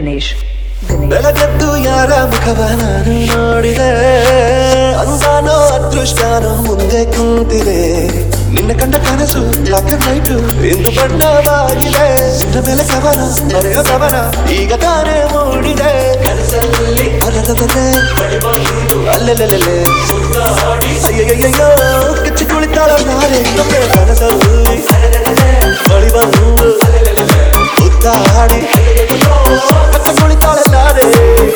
ಗಣೇಶ್ ಗಣೇಶ್ ಬೆಳಗದ್ದು ಯಾರ ಮುಖವ ನಾನು ನೋಡಿದೆ ಅಂದಾನೋ ಅದೃಷ್ಟನೋ ಮುಂದೆ ಕುಂತಿದೆ ನಿನ್ನ ಕಂಡ ಕನಸು ಬ್ಲಾಕ್ ಅಂಡ್ ವೈಟ್ ಇಂದು ಬಣ್ಣವಾಗಿದೆ ನಿನ್ನ ಮೇಲೆ ಕವನ ಬರೆಯೋ ಕವನ ಈಗ ತಾನೇ ಮೂಡಿದೆ ಅರರರರೆ, ಅಲ್ಲೆಲ್ಲೆಲ್ಲೆಲ್ಲೆ. ಅಯ್ಯಯ್ಯಯ್ಯೋ ಕಿಚ್ಚಿ ಕುಳಿತಾಳ ನಾರೆ ನಮ್ಮೆ ಕನಸಲ್ಲಿ ಬಳಿ ಬಂದು ಉದ್ದಾಡಿ ಕಚ್ಚ ಕುಳಿತಾಳ ನಾರೆ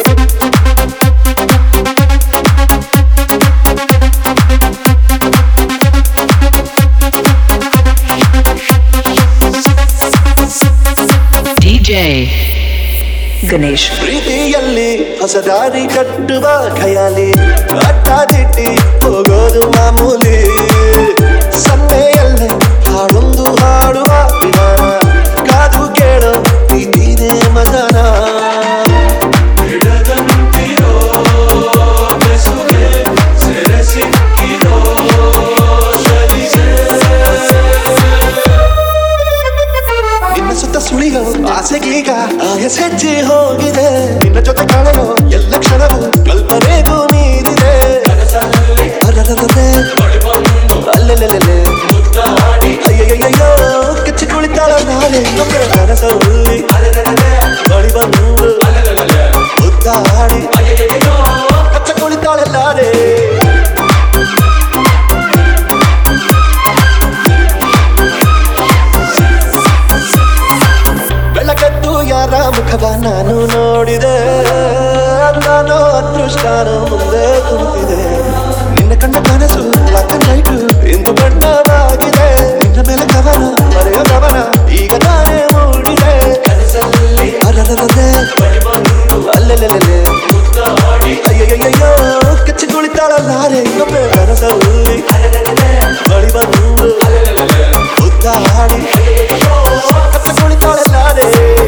DJ, ಗಣೇಶ್ ಪ್ರೀತಿಯಲ್ಲಿ ಹೊಸ ದಾರಿ ಕಟ್ಟುವ ಖಯಾಲಿ ಅಡ್ಡಾದಿಟ್ಟಿ ಹೋಗೋದು ಮಾಮೂಲಿ ಸನ್ನೆಯಲ್ಲೇ ಹಾಡೊಂದು ಹಾಡುವ ವಿಧಾನ ಕಾದು ಕೇಳೋ ಪ್ರೀತಿನೇ ಮದನ ನಿನ್ನ ಸುತ್ತ ಸುಳಿಯೋ ಆಸೆಗೀಗ ಆಯಸ್ ಹೆಚ್ಚಿ ಹೋಗಿದೆ ನಿನ್ನ ಜೊತೆ ಕಾಣಲು ಎಲ್ಲ ಕ್ಷಣವು ಕಲ್ಪನೆಗೂ ಮೀರಿದೆ ಅರರರರೆ, ಅಲ್ಲೆಲ್ಲೆಲ್ಲೆ. ಅಯ್ಯಯ್ಯಯ್ಯೋ ಕಚ್ಚಿ ಕುಳಿತಾಳ ನಾಳೆ ನಮ್ಮೆ ಕನಸಲ್ಲಿ ಬಳಿ ಬಂದು ಮುದ್ದಾಡಿ ಕಚ್ಚ ಕುಳಿತಾಳಲ್ಲಾರೆ ಬೆಳಗದ್ದು ಯಾರ ಮುಖವ ನಾನು ನೋಡಿದೆ ನಾನು ಅದೃಷ್ಟನು ಮುಂದೆ ಕುಂತಿದೆ ನಿನ್ನ ಕಂಡ ಕನಸು ಬ್ಲಾಕ್ ಅಂಡ್ ವೈಟ್ ಇಂದು ಬಣ್ಣವಾಗಿದೆ ನಿನ್ನ ಮೇಲೆ ಕವನ ಬರೆಯೋ ಕವನ ಈಗ ತಾನೇ ಮೂಡಿದೆ ಅರರರರೆ, ಅಲ್ಲೆಲ್ಲೆಲ್ಲೆ. ಅಯ್ಯಯ್ಯಯ್ಯೋ ಕಚ್ಚಿ ಕುಳಿತಾಳ ನಾರೆ ಇನ್ನೊಮ್ಮೆ ಕನಸಲ್ಲಿ ಬಳಿ ಬಂದು ಉದ್ದಾಡಿ ಕಚ್ಚ ಕುಳಿತಾಳ ನಾರೆ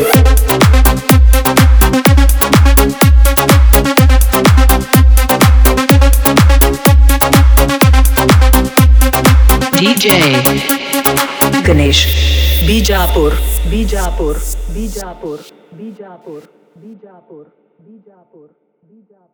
DJ, ಗಣೇಶ್ ಬಿಜಾಪುರ್ ಬಿಜಾಪುರ್ ಬಿಜಾಪುರ್ ಬಿಜಾಪುರ್ ಬಿಜಾಪುರ್